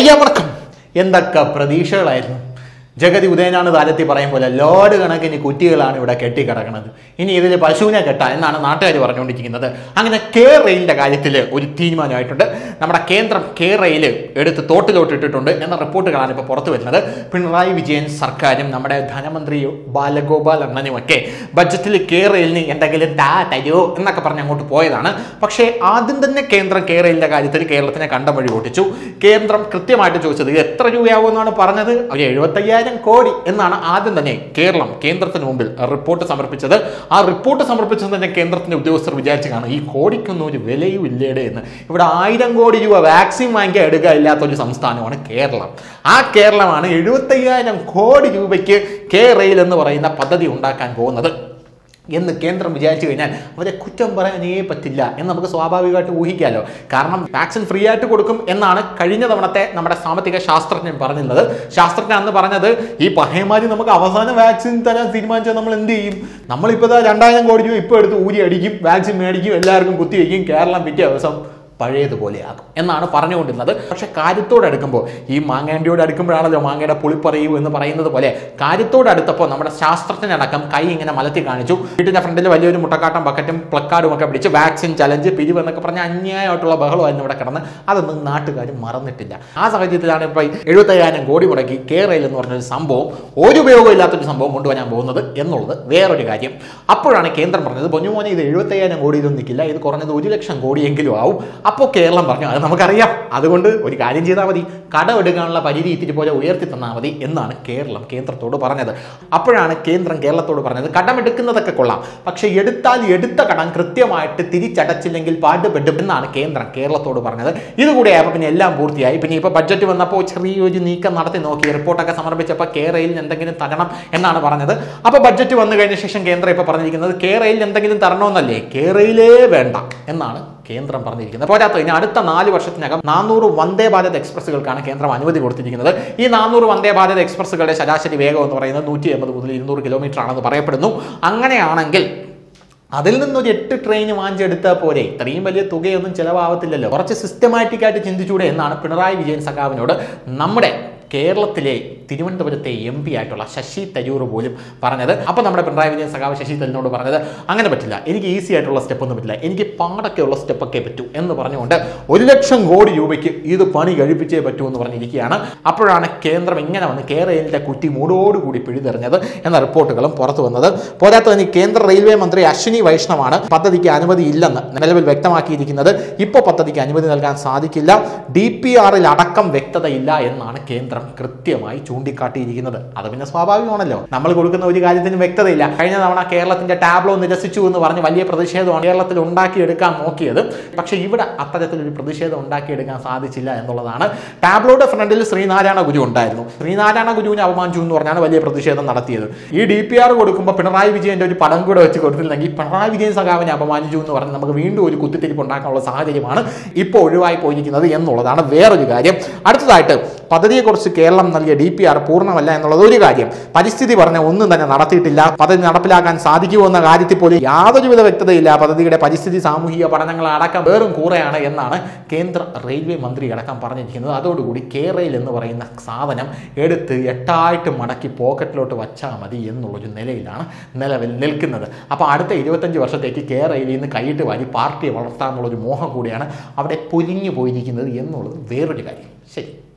അയ്യവർക്കം എന്തൊക്കെ പ്രതീക്ഷകളായിരുന്നു ജഗതി ഉദയനാണ് താരത്തിൽ പറയും പോലെ ലോഡ് കണക്കിന് കുറ്റികളാണ് ഇവിടെ കെട്ടിക്കിടക്കുന്നത് ഇനി ഇതിൽ പശുവിനെ കെട്ടാം എന്നാണ് നാട്ടുകാർ പറഞ്ഞുകൊണ്ടിരിക്കുന്നത് അങ്ങനെ കെ റെയിലിന്റെ കാര്യത്തിൽ ഒരു തീരുമാനമായിട്ടുണ്ട് നമ്മുടെ കേന്ദ്രം കെ റെയിൽ എടുത്ത് തോട്ടിലോട്ട് ഇട്ടിട്ടുണ്ട് എന്ന റിപ്പോർട്ടുകളാണ് ഇപ്പോൾ പുറത്തു വരുന്നത് പിണറായി വിജയൻ സർക്കാരും നമ്മുടെ ധനമന്ത്രി ബാലഗോപാൽ അണ്ണനുമൊക്കെ ബജറ്റിൽ കെ റെയിലിന് എന്തെങ്കിലും താ തരുമോ എന്നൊക്കെ പറഞ്ഞ് അങ്ങോട്ട് പോയതാണ് പക്ഷേ ആദ്യം തന്നെ കേന്ദ്രം കെ റെയിലിന്റെ കാര്യത്തിൽ കേരളത്തിനെ കണ്ടം വഴി ഓട്ടിച്ചു കേന്ദ്രം കൃത്യമായിട്ട് ചോദിച്ചത് ഇത് എത്ര രൂപയാവുമെന്നാണ് പറഞ്ഞത് ഒരു എഴുപത്തയ്യായിരം കോടി എന്നാണ് ആദ്യം തന്നെ കേരളം കേന്ദ്രത്തിന് മുമ്പിൽ റിപ്പോർട്ട് സമർപ്പിച്ചത് ആ റിപ്പോർട്ട് സമർപ്പിച്ചത് തന്നെ കേന്ദ്രത്തിന്റെ ഉദ്യോഗസ്ഥർ വിചാരിച്ചു കാണും ഈ കോടിക്കൊന്നും ഒരു വിലയും ഇല്ലേടെ എന്ന് ഇവിടെ ആയിരം കോടി രൂപ വാക്സിൻ വാങ്ങിക്കാൻ എടുക്കുക ഇല്ലാത്തൊരു സംസ്ഥാനമാണ് കേരളം ആ കേരളമാണ് എഴുപത്തയ്യായിരം കോടി രൂപയ്ക്ക് കെ റെയിൽ എന്ന് പറയുന്ന പദ്ധതി ഉണ്ടാക്കാൻ പോകുന്നത് എന്ന് കേന്ദ്രം വിചാരിച്ചു കഴിഞ്ഞാൽ അവരെ കുറ്റം പറയാനേ പറ്റില്ല എന്ന് നമുക്ക് സ്വാഭാവികമായിട്ട് ഊഹിക്കാമല്ലോ കാരണം വാക്സിൻ ഫ്രീ ആയിട്ട് കൊടുക്കും എന്നാണ് കഴിഞ്ഞ തവണത്തെ നമ്മുടെ സാമ്പത്തിക ശാസ്ത്രജ്ഞൻ പറഞ്ഞിരുന്നത് ശാസ്ത്രജ്ഞൻ അന്ന് പറഞ്ഞത് ഈ പഹയമാരി നമുക്ക് അവസാന വാക്സിൻ തരാൻ തീരുമാനിച്ചാൽ നമ്മൾ എന്ത് ചെയ്യും നമ്മളിപ്പോൾ ദാ രണ്ടായിരം കോടി രൂപ ഇപ്പോൾ എടുത്ത് ഊരി അടിക്കും വാക്സിൻ മേടിക്കും എല്ലാവർക്കും കുത്തിവയ്ക്കും കേരളം പിറ്റേ ദിവസം പഴയതുപോലെയാകും എന്നാണ് പറഞ്ഞുകൊണ്ടിരുന്നത് പക്ഷെ കാര്യത്തോട് അടുക്കുമ്പോൾ ഈ മാങ്ങേണ്ടിയോട് അടുക്കുമ്പോഴാണല്ലോ മാങ്ങയുടെ പുളിപ്പറയൂ എന്ന് പറയുന്നത് പോലെ കാര്യത്തോട് അടുത്തപ്പോൾ നമ്മുടെ ശാസ്ത്രജ്ഞനടക്കം കൈ ഇങ്ങനെ മലത്തി കാണിച്ചു വീട്ടിന്റെ ഫ്രണ്ടിൽ വലിയൊരു മുട്ടക്കാട്ടം ബക്കറ്റും പ്ലക്കാർഡും ഒക്കെ പിടിച്ച് വാക്സിൻ ചലഞ്ച് പിരിവ് എന്നൊക്കെ പറഞ്ഞ അന്യായമായിട്ടുള്ള ബഹളമായിരുന്നു ഇവിടെ കിടന്ന് അതൊന്നും നാട്ടുകാർ മറന്നിട്ടില്ല ആ സാഹചര്യത്തിലാണ് ഇപ്പോൾ എഴുപത്തയ്യായിരം കോടി മുടക്കി കേരളയിൽ എന്ന് പറഞ്ഞൊരു സംഭവം ഒരു ഉപയോഗം ഇല്ലാത്തൊരു സംഭവം കൊണ്ടുവരാൻ പോകുന്നത് എന്നുള്ളത് വേറൊരു കാര്യം അപ്പോഴാണ് കേന്ദ്രം പറഞ്ഞത് പൊന്നുമോനെ ഇത് എഴുപത്തയ്യായിരം കോടിയിലൊന്നും നിൽക്കില്ല ഇത് കുറഞ്ഞത് ഒരു ലക്ഷം കോടിയെങ്കിലും ആവും അപ്പോൾ കേരളം പറഞ്ഞു അത് നമുക്കറിയാം അതുകൊണ്ട് ഒരു കാര്യം ചെയ്താൽ മതി കടമെടുക്കാനുള്ള പരിധി ഇത്തിരി പോലെ ഉയർത്തി തന്നാൽ മതി എന്നാണ് കേരളം കേന്ദ്രത്തോട് പറഞ്ഞത് അപ്പോഴാണ് കേന്ദ്രം കേരളത്തോട് പറഞ്ഞത് കടമെടുക്കുന്നതൊക്കെ കൊള്ളാം പക്ഷേ എടുത്താൽ എടുത്ത കടം കൃത്യമായിട്ട് തിരിച്ചടച്ചില്ലെങ്കിൽ പാടുപെടും എന്നാണ് കേന്ദ്രം കേരളത്തോട് പറഞ്ഞത് ഇതുകൂടി ആയപ്പോൾ പിന്നെ എല്ലാം പൂർത്തിയായി പിന്നെ ഇപ്പോൾ ബഡ്ജറ്റ് വന്നപ്പോൾ ചെറിയൊരു നീക്കം നടത്തി നോക്കി റിപ്പോർട്ടൊക്കെ സമർപ്പിച്ചപ്പോൾ കേരളയിൽ എന്തെങ്കിലും തരണം എന്നാണ് പറഞ്ഞത് അപ്പോൾ ബഡ്ജറ്റ് വന്നു കഴിഞ്ഞ ശേഷം കേന്ദ്രം ഇപ്പോൾ പറഞ്ഞിരിക്കുന്നത് കേരളയിൽ എന്തെങ്കിലും തരണമെന്നല്ലേ കേരളയിലേ വേണ്ട എന്നാണ് കേന്ദ്രം പറഞ്ഞിരിക്കുന്നത് പോരാത്ത ഇനി അടുത്ത നാല് വർഷത്തിനകം നാനൂറ് വന്ദേ ഭാരത് എക്സ്പ്രസ്സുകൾക്കാണ് കേന്ദ്രം അനുമതി കൊടുത്തിരിക്കുന്നത് ഈ നാനൂറ് വന്ദേ ഭാരത് എക്സ്പ്രസ്സുകളുടെ ശരാശരി വേഗം എന്ന് പറയുന്നത് നൂറ്റി എൺപത് മുതൽ ഇരുന്നൂറ് കിലോമീറ്റർ ആണെന്ന് പറയപ്പെടുന്നു അങ്ങനെയാണെങ്കിൽ അതിൽ നിന്നൊരു എട്ട് ട്രെയിൻ വാങ്ങിച്ചെടുത്താൽ പോരെ ഇത്രയും വലിയ തുകയൊന്നും ചിലവാകത്തില്ലല്ലോ കുറച്ച് സിസ്റ്റമാറ്റിക് ആയിട്ട് ചിന്തിച്ചൂടെ എന്നാണ് പിണറായി വിജയൻ സഖാവിനോട് നമ്മുടെ കേരളത്തിലെ തിരുവനന്തപുരത്തെ എം പി ആയിട്ടുള്ള ശശി തരൂർ പോലും പറഞ്ഞത് അപ്പോൾ നമ്മുടെ പിണറായി വിജയൻ സഖാവ് ശശി തരൂരിനോട് പറഞ്ഞത് അങ്ങനെ പറ്റില്ല എനിക്ക് ഈസി ആയിട്ടുള്ള സ്റ്റെപ്പ് ഒന്നും പറ്റില്ല എനിക്ക് പാടൊക്കെയുള്ള സ്റ്റെപ്പൊക്കെ പറ്റൂ എന്ന് പറഞ്ഞുകൊണ്ട് ഒരു ലക്ഷം കോടി രൂപയ്ക്ക് ഇത് പണി കഴിപ്പിച്ചേ പറ്റൂ എന്ന് പറഞ്ഞിരിക്കുകയാണ് അപ്പോഴാണ് കേന്ദ്രം ഇങ്ങനെ വന്ന് കേരളയിലെ കുറ്റി മൂടോടുകൂടി പിഴുതെറിഞ്ഞത് എന്ന റിപ്പോർട്ടുകളും പുറത്തു വന്നത് പോരാത്തതിന് കേന്ദ്ര റെയിൽവേ മന്ത്രി അശ്വിനി വൈഷ്ണവാണ് പദ്ധതിക്ക് അനുമതി ഇല്ലെന്ന് നിലവിൽ വ്യക്തമാക്കിയിരിക്കുന്നത് ഇപ്പോൾ പദ്ധതിക്ക് അനുമതി നൽകാൻ സാധിക്കില്ല ഡി പി ആറിൽ അടക്കം വ്യക്തതയില്ല എന്നാണ് കേന്ദ്രം കൃത്യമായി ചൂണ്ടിക്കാട്ടിയിരിക്കുന്നത് അത് പിന്നെ സ്വാഭാവികമാണല്ലോ നമ്മൾ കൊടുക്കുന്ന ഒരു കാര്യത്തിനും വ്യക്തതയില്ല കഴിഞ്ഞ തവണ കേരളത്തിന്റെ ടാബ്ലോ നിരസിച്ചു എന്ന് പറഞ്ഞ് വലിയ പ്രതിഷേധമാണ് കേരളത്തിൽ ഉണ്ടാക്കിയെടുക്കാൻ നോക്കിയത് പക്ഷേ ഇവിടെ അത്തരത്തിലൊരു പ്രതിഷേധം ഉണ്ടാക്കിയെടുക്കാൻ സാധിച്ചില്ല എന്നുള്ളതാണ് ടാബ്ലോയുടെ ഫ്രണ്ടിൽ ശ്രീനാരായണ ഗുരു ഉണ്ടായിരുന്നു ശ്രീനാരായണ ഗുരുവിനെ അപമാനിച്ചു എന്ന് പറഞ്ഞാണ് വലിയ പ്രതിഷേധം നടത്തിയത് ഈ ഡി പി ആർ കൊടുക്കുമ്പോൾ പിണറായി വിജയന്റെ ഒരു പടം കൂടെ വെച്ച് കൊടുത്തില്ലെങ്കിൽ പിണറായി വിജയൻ സഖാവിനെ അപമാനിച്ചു എന്ന് പറഞ്ഞ് നമുക്ക് വീണ്ടും ഒരു കുത്തിത്തിരിപ്പ് ഉണ്ടാക്കാനുള്ള സാഹചര്യമാണ് ഇപ്പോൾ ഒഴിവായി പോയിരിക്കുന്നത് എന്നുള്ളതാണ് വേറൊരു കാര്യം അടുത്തതായിട്ട് പദ്ധതിയെക്കുറിച്ച് കേരളം നൽകിയ ഡി പി ആർ പൂർണ്ണമല്ല എന്നുള്ളത് ഒരു കാര്യം പരിസ്ഥിതി പറഞ്ഞ ഒന്നും തന്നെ നടത്തിയിട്ടില്ല പദ്ധതി നടപ്പിലാക്കാൻ സാധിക്കുമോ എന്ന കാര്യത്തിൽ പോലും യാതൊരുവിധ വ്യക്തതയില്ല പദ്ധതിയുടെ പരിസ്ഥിതി സാമൂഹിക പഠനങ്ങൾ അടക്കം വേറും കൂറയാണ് എന്നാണ് കേന്ദ്ര റെയിൽവേ മന്ത്രി അടക്കം പറഞ്ഞിരിക്കുന്നത് അതോടുകൂടി കേരയിൽ എന്ന് പറയുന്ന സാധനം എടുത്ത് എട്ടായിട്ട് മടക്കി പോക്കറ്റിലോട്ട് വച്ചാൽ മതി എന്നുള്ളൊരു നിലയിലാണ് നിലവിൽ നിൽക്കുന്നത് അപ്പോൾ അടുത്ത ഇരുപത്തഞ്ച് വർഷത്തേക്ക് കേരളയിൽ നിന്ന് കൈയിട്ട് വാരി പാർട്ടിയെ വളർത്താമെന്നുള്ളൊരു മോഹം കൂടിയാണ് അവിടെ പൊലിഞ്ഞു പോയിരിക്കുന്നത് എന്നുള്ളത് വേറൊരു കാര്യം ശരി